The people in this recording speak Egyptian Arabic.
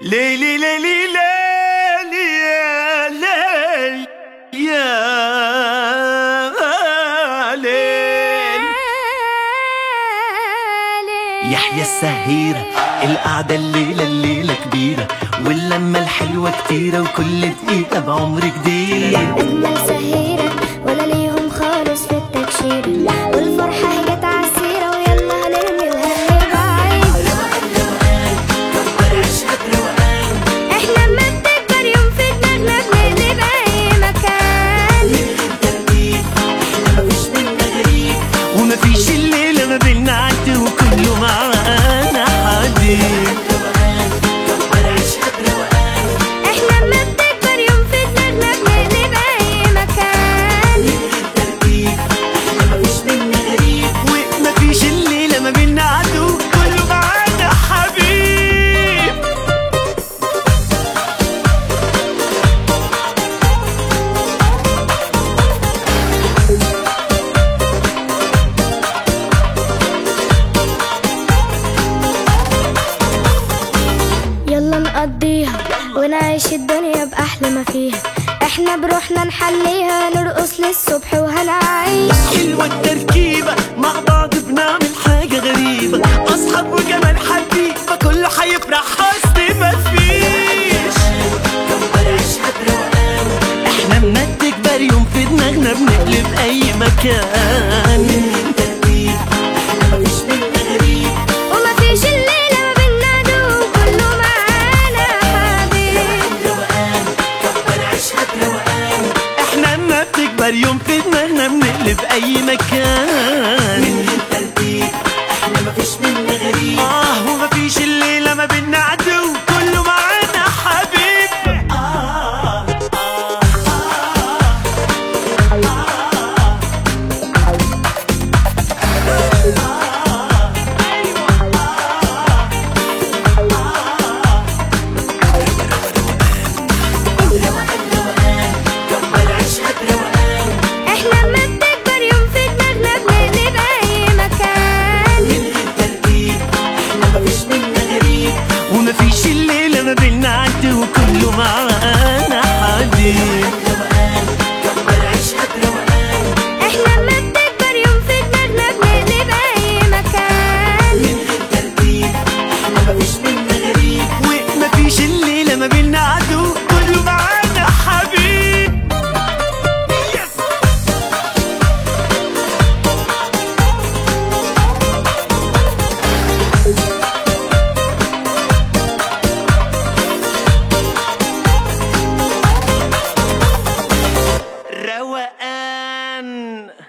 ليلي ليلي ليلي يا ليل يا ليل يحيى السهيرة القعدة الليلة الليلة كبيرة واللمة الحلوة كتيرة وكل دقيقة بعمر جديد أجمل سهيرة ولا ليهم خالص في التكشيرة والفرحة هي جت عالسيرة ويلا هنرمي الهم بعيد احنا لما بتكبر يوم في دماغنا بنقلب أي مكان ومفيش الليلة ما بينا عد وكله معانا حديد احنا لما بتكبر يوم في دماغنا بنقلب أي مكان ومفيش الليلة ما بينا عدو كله معانا حبيب يلا نقضيها ونعيش الدنيا بأحلى ما فيها احنا بروحنا نحليها نرقص للصبح وهنعيش حلوة التركيبة مع بعض بنعمل حاجة غريبة أصحاب وجمال حبيبة كله هيفرح حسن مفيش احنا اما تكبر يوم في دماغنا بنقلب أي مكان ومفيش الليلة ما بينا عدو كله معانا حبيب احنا اما بتكبر يوم في دماغنا بنقلب أي مكان آه ومفيش الليلة ما بينا عدو كله معانا حبيب آه احنا لما بتكبر يوم في دماغنا بنقلب أي مكان ومفيش الليلة ما بينا عد وكله معانا حبيب احنا لما بتكبر يوم في دماغنا بنقلب أي مكان ومفيش الليلة ما بينا عدو كله معانا حبيب يس روقان